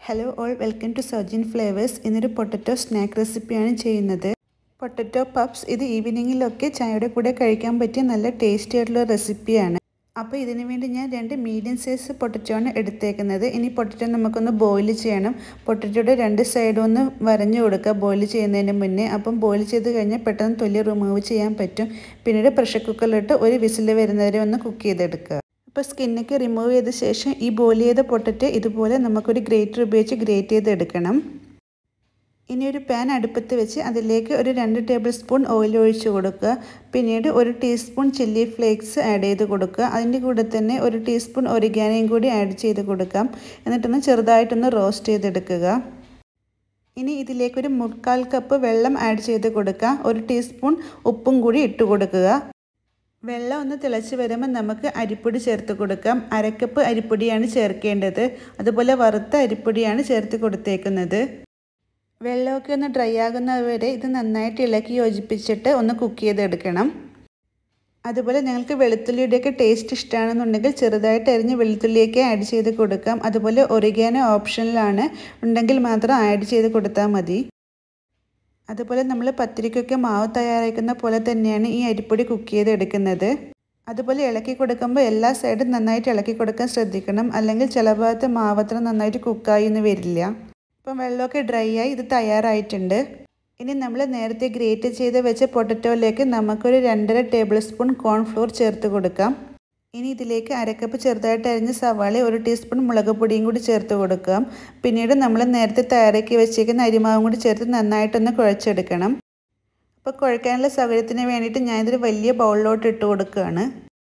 hello all welcome to Soujin flavours ഇന്നൊരു potato snack റെസിപ്പിയാണ് ചെയ്യുന്നത് പൊട്ടറ്റോ പപ്സ് ഇത് ഈവനിങ്ങിലൊക്കെ ചായയുടെ കൂടെ കഴിക്കാൻ പറ്റിയ നല്ല ടേസ്റ്റി ആയിട്ടുള്ള റെസിപ്പിയാണ് അപ്പോൾ ഇതിനു വേണ്ടി ഞാൻ രണ്ട് മീഡിയം സൈസ് പൊട്ടറ്റോ ആണ് എടുത്തേക്കുന്നത് ഇനി പൊട്ടറ്റോ നമുക്കൊന്ന് ബോയിൽ ചെയ്യണം പൊട്ടറ്റോയുടെ രണ്ട് സൈഡും ഒന്ന് വരഞ്ഞു കൊടുക്കുക ബോയിൽ ചെയ്യുന്നതിന് മുന്നേ അപ്പം ബോയിൽ ചെയ്ത് കഴിഞ്ഞാൽ പെട്ടെന്ന് തൊലി റിമൂവ് ചെയ്യാൻ പറ്റും പിന്നീട് പ്രഷർ കുക്കറിലിട്ട് ഒരു വിസിൽ വരുന്നവരെ ഒന്ന് കുക്ക് ചെയ്തെടുക്കുക അപ്പോൾ സ്കിന്നൊക്കെ റിമൂവ് ചെയ്ത ശേഷം ഈ ബോയിൽ ചെയ്ത പൊട്ടറ്റോ ഇതുപോലെ നമുക്കൊരു ഗ്രേറ്റർ ഉപയോഗിച്ച് ഗ്രേറ്റ് ചെയ്തെടുക്കണം ഇനി ഒരു പാൻ അടുപ്പത്ത് വെച്ച് അതിലേക്ക് ഒരു രണ്ട് ടേബിൾ സ്പൂൺ ഓയിൽ ഒഴിച്ച് കൊടുക്കുക പിന്നീട് ഒരു ടീസ്പൂൺ ചില്ലി ഫ്ലേക്സ് ആഡ് ചെയ്ത് കൊടുക്കുക അതിൻ്റെ കൂടെ തന്നെ ഒരു ടീസ്പൂൺ ഒരിഗാനയും കൂടി ആഡ് ചെയ്ത് കൊടുക്കാം എന്നിട്ടൊന്ന് ചെറുതായിട്ടൊന്ന് റോസ്റ്റ് ചെയ്തെടുക്കുക ഇനി ഇതിലേക്കൊരു മുക്കാൽ കപ്പ് വെള്ളം ആഡ് ചെയ്ത് കൊടുക്കുക ഒരു ടീസ്പൂൺ ഉപ്പും കൂടി ഇട്ട് കൊടുക്കുക വെള്ളം ഒന്ന് തിളച്ച് വരുമ്പോൾ നമുക്ക് അരിപ്പൊടി ചേർത്ത് കൊടുക്കാം അരക്കപ്പ് അരിപ്പൊടിയാണ് ചേർക്കേണ്ടത് അതുപോലെ വറുത്ത അരിപ്പൊടിയാണ് ചേർത്ത് കൊടുത്തേക്കുന്നത് വെള്ളമൊക്കെ ഒന്ന് ഡ്രൈ ആകുന്നവരെ ഇത് നന്നായിട്ട് ഇളക്കി യോജിപ്പിച്ചിട്ട് ഒന്ന് കുക്ക് ചെയ്തെടുക്കണം അതുപോലെ നിങ്ങൾക്ക് വെളുത്തുള്ളിയുടെയൊക്കെ ടേസ്റ്റ് ഇഷ്ടമാണെന്നുണ്ടെങ്കിൽ ചെറുതായിട്ട് അരിഞ്ഞ് വെളുത്തുള്ളിയൊക്കെ ആഡ് ചെയ്ത് കൊടുക്കാം അതുപോലെ ഒറിഗാനോ ഓപ്ഷനിലാണ് ഉണ്ടെങ്കിൽ മാത്രം ആഡ് ചെയ്ത് കൊടുത്താൽ മതി അതുപോലെ നമ്മൾ പത്തിരിക്കൊക്കെ മാവ് തയ്യാറാക്കുന്ന പോലെ തന്നെയാണ് ഈ അരിപ്പൊടി കുക്ക് ചെയ്തെടുക്കുന്നത് അതുപോലെ ഇളക്കി കൊടുക്കുമ്പോൾ എല്ലാ സൈഡും നന്നായിട്ട് ഇളക്കി കൊടുക്കാൻ ശ്രദ്ധിക്കണം അല്ലെങ്കിൽ ചില ഭാഗത്ത് മാവ് അത്ര നന്നായിട്ട് കുക്കായി എന്ന് വരില്ല ഇപ്പം വെള്ളമൊക്കെ ഡ്രൈ ആയി ഇത് തയ്യാറായിട്ടുണ്ട് ഇനി നമ്മൾ നേരത്തെ ഗ്രേറ്റ് ചെയ്ത് വെച്ച പൊട്ടറ്റോയിലേക്ക് നമുക്കൊരു രണ്ടര ടേബിൾ സ്പൂൺ കോൺഫ്ലോർ ചേർത്ത് കൊടുക്കാം ഇനി ഇതിലേക്ക് അരക്കപ്പ് ചെറുതായിട്ട് അരിഞ്ഞ സവാള ഒരു ടീസ്പൂൺ മുളക് പൊടിയും കൂടി ചേർത്ത് കൊടുക്കാം പിന്നീട് നമ്മൾ നേരത്തെ തയ്യാറാക്കി വെച്ചേക്കുന്ന അരിമാവും കൂടി ചേർത്ത് നന്നായിട്ടൊന്ന് കുഴച്ചെടുക്കണം അപ്പോൾ കുഴക്കാനുള്ള സൗകര്യത്തിന് വേണ്ടിയിട്ട് ഞാനിതൊരു വലിയ ബൗളിലോട്ട് ഇട്ട് കൊടുക്കുകയാണ്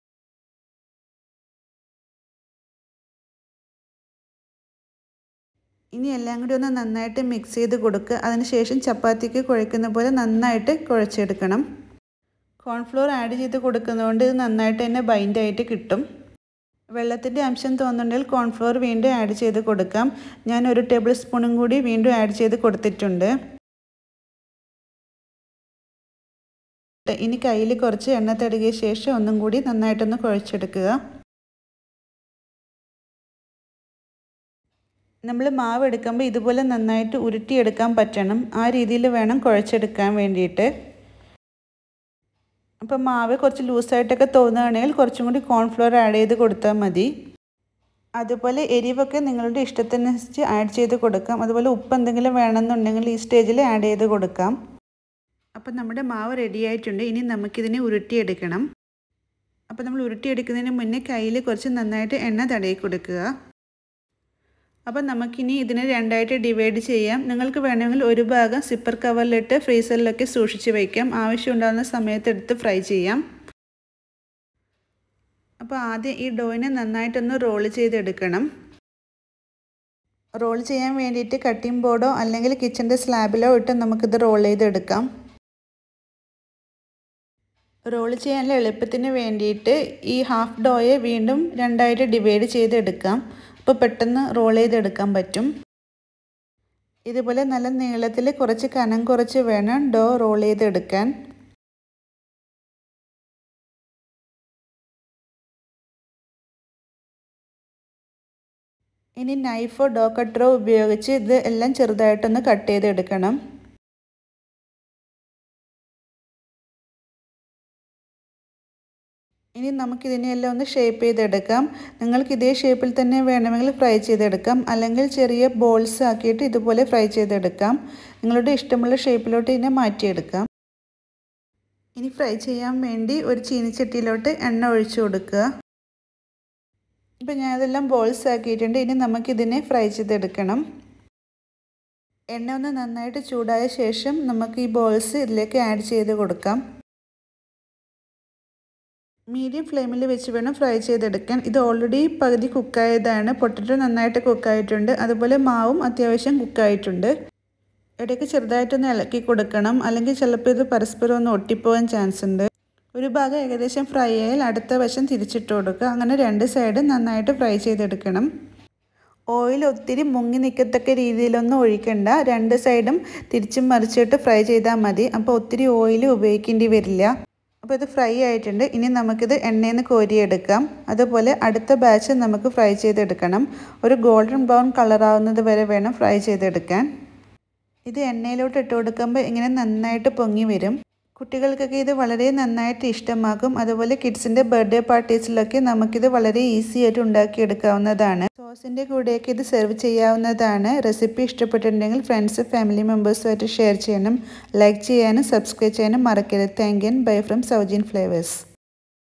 ഇനി എല്ലാം കൂടി ഒന്ന് നന്നായിട്ട് മിക്സ് ചെയ്ത് കൊടുക്കുക അതിനുശേഷം ചപ്പാത്തിക്ക് കുഴക്കുന്ന പോലെ നന്നായിട്ട് കുഴച്ചെടുക്കണം കോൺഫ്ലോർ ആഡ് ചെയ്ത് കൊടുക്കുന്നതുകൊണ്ട് ഇത് നന്നായിട്ട് തന്നെ ബൈൻഡായിട്ട് കിട്ടും വെള്ളത്തിൻ്റെ അംശം തോന്നുന്നുണ്ടെങ്കിൽ കോൺഫ്ലോർ വീണ്ടും ആഡ് ചെയ്ത് കൊടുക്കാം ഞാൻ ഒരു ടേബിൾ സ്പൂണും കൂടി വീണ്ടും ആഡ് ചെയ്ത് കൊടുത്തിട്ടുണ്ട് ഇനി കയ്യിൽ കുറച്ച് എണ്ണ തടുകിയ ശേഷം ഒന്നും കൂടി നന്നായിട്ടൊന്ന് കുഴച്ചെടുക്കുക നമ്മൾ മാവ് എടുക്കുമ്പോൾ ഇതുപോലെ നന്നായിട്ട് ഉരുട്ടിയെടുക്കാൻ പറ്റണം ആ രീതിയിൽ വേണം കുഴച്ചെടുക്കാൻ വേണ്ടിയിട്ട് അപ്പം മാവ് കുറച്ച് ലൂസായിട്ടൊക്കെ തോന്നുകയാണെങ്കിൽ കുറച്ചും കൂടി കോൺഫ്ലോർ ആഡ് ചെയ്ത് കൊടുത്താൽ മതി അതുപോലെ എരിവൊക്കെ നിങ്ങളുടെ ഇഷ്ടത്തിനനുസരിച്ച് ആഡ് ചെയ്ത് കൊടുക്കാം അതുപോലെ ഉപ്പ് എന്തെങ്കിലും വേണമെന്നുണ്ടെങ്കിൽ ഈ സ്റ്റേജിൽ ആഡ് ചെയ്ത് കൊടുക്കാം അപ്പം നമ്മുടെ മാവ് റെഡി ആയിട്ടുണ്ട് ഇനി നമുക്കിതിനെ ഉരുട്ടിയെടുക്കണം അപ്പോൾ നമ്മൾ ഉരുട്ടിയെടുക്കുന്നതിന് മുന്നേ കയ്യിൽ കുറച്ച് നന്നായിട്ട് എണ്ണ തടയി കൊടുക്കുക അപ്പം നമുക്കിനി ഇതിനെ രണ്ടായിട്ട് ഡിവൈഡ് ചെയ്യാം നിങ്ങൾക്ക് വേണമെങ്കിൽ ഒരു ഭാഗം സിപ്പർ കവറിലിട്ട് ഫ്രീസറിലൊക്കെ സൂക്ഷിച്ച് വയ്ക്കാം ആവശ്യമുണ്ടാകുന്ന സമയത്ത് എടുത്ത് ഫ്രൈ ചെയ്യാം അപ്പോൾ ആദ്യം ഈ ഡോയിനെ നന്നായിട്ടൊന്ന് റോൾ ചെയ്തെടുക്കണം റോൾ ചെയ്യാൻ വേണ്ടിയിട്ട് കട്ടിംഗ് ബോർഡോ അല്ലെങ്കിൽ കിച്ചൻ്റെ സ്ലാബിലോ ഇട്ട് നമുക്കിത് റോൾ ചെയ്തെടുക്കാം റോൾ ചെയ്യാനുള്ള എളുപ്പത്തിന് വേണ്ടിയിട്ട് ഈ ഹാഫ് ഡോയെ വീണ്ടും രണ്ടായിട്ട് ഡിവൈഡ് ചെയ്തെടുക്കാം അപ്പോൾ പെട്ടെന്ന് റോൾ ചെയ്തെടുക്കാൻ പറ്റും ഇതുപോലെ നല്ല നീളത്തിൽ കുറച്ച് കനം കുറച്ച് വേണം ഡോ റോൾ ചെയ്തെടുക്കാൻ ഇനി നൈഫോ ഡോ കട്ടറോ ഉപയോഗിച്ച് ഇത് എല്ലാം ചെറുതായിട്ടൊന്ന് കട്ട് ചെയ്തെടുക്കണം ഇനി നമുക്കിതിനെയെല്ലാം ഒന്ന് ഷേപ്പ് ചെയ്തെടുക്കാം നിങ്ങൾക്ക് ഇതേ ഷേപ്പിൽ തന്നെ വേണമെങ്കിൽ ഫ്രൈ ചെയ്തെടുക്കാം അല്ലെങ്കിൽ ചെറിയ ബോൾസ് ആക്കിയിട്ട് ഇതുപോലെ ഫ്രൈ ചെയ്തെടുക്കാം നിങ്ങളുടെ ഇഷ്ടമുള്ള ഷേപ്പിലോട്ട് ഇതിനെ മാറ്റിയെടുക്കാം ഇനി ഫ്രൈ ചെയ്യാൻ വേണ്ടി ഒരു ചീനിച്ചട്ടിയിലോട്ട് എണ്ണ ഒഴിച്ചു കൊടുക്കുക ഇപ്പം ഞാൻ ഇതെല്ലാം ബോൾസ് ആക്കിയിട്ടുണ്ട് ഇനി നമുക്കിതിനെ ഫ്രൈ ചെയ്തെടുക്കണം എണ്ണ ഒന്ന് നന്നായിട്ട് ചൂടായ ശേഷം നമുക്ക് ഈ ബോൾസ് ഇതിലേക്ക് ആഡ് ചെയ്ത് കൊടുക്കാം മീഡിയം ഫ്ലെയിമിൽ വെച്ച് വേണം ഫ്രൈ ചെയ്തെടുക്കാൻ ഇത് ഓൾറെഡി പകുതി കുക്കായതാണ് പൊട്ടറ്റോ നന്നായിട്ട് കുക്കായിട്ടുണ്ട് അതുപോലെ മാവും അത്യാവശ്യം കുക്കായിട്ടുണ്ട് ഇടയ്ക്ക് ചെറുതായിട്ടൊന്ന് ഇളക്കി കൊടുക്കണം അല്ലെങ്കിൽ ചിലപ്പോൾ ഇത് പരസ്പരം ഒന്ന് ഒട്ടിപ്പോകാൻ ചാൻസ് ഉണ്ട് ഒരു ഭാഗം ഏകദേശം ഫ്രൈ ആയാൽ അടുത്ത വശം തിരിച്ചിട്ട് കൊടുക്കുക അങ്ങനെ രണ്ട് സൈഡും നന്നായിട്ട് ഫ്രൈ ചെയ്തെടുക്കണം ഓയിൽ ഒത്തിരി മുങ്ങി നിൽക്കത്തക്ക രീതിയിലൊന്നും ഒഴിക്കണ്ട രണ്ട് സൈഡും തിരിച്ചും മറിച്ചിട്ട് ഫ്രൈ ചെയ്താൽ മതി അപ്പോൾ ഒത്തിരി ഓയിൽ ഉപയോഗിക്കേണ്ടി വരില്ല അപ്പോൾ ഇത് ഫ്രൈ ആയിട്ടുണ്ട് ഇനി നമുക്കിത് എണ്ണയിൽ നിന്ന് കോരിയെടുക്കാം അതുപോലെ അടുത്ത ബാച്ച് നമുക്ക് ഫ്രൈ ചെയ്തെടുക്കണം ഒരു ഗോൾഡൻ ബ്രൗൺ കളറാവുന്നത് വരെ വേണം ഫ്രൈ ചെയ്തെടുക്കാൻ ഇത് എണ്ണയിലോട്ട് ഇട്ട് കൊടുക്കുമ്പോൾ ഇങ്ങനെ നന്നായിട്ട് പൊങ്ങി വരും കുട്ടികൾക്കൊക്കെ ഇത് വളരെ നന്നായിട്ട് ഇഷ്ടമാകും അതുപോലെ കിഡ്സിൻ്റെ ബർത്ത്ഡേ പാർട്ടീസിലൊക്കെ നമുക്കിത് വളരെ ഈസി ആയിട്ട് ഉണ്ടാക്കിയെടുക്കാവുന്നതാണ് സോസിൻ്റെ കൂടെയൊക്കെ ഇത് സെർവ് ചെയ്യാവുന്നതാണ് റെസിപ്പി ഇഷ്ടപ്പെട്ടിട്ടുണ്ടെങ്കിൽ ഫ്രണ്ട്സ് ഫാമിലി മെമ്പേഴ്സുമായിട്ട് ഷെയർ ചെയ്യണം ലൈക്ക് ചെയ്യാനും സബ്സ്ക്രൈബ് ചെയ്യാനും മറക്കരുത് thank you bye from Soujin flavours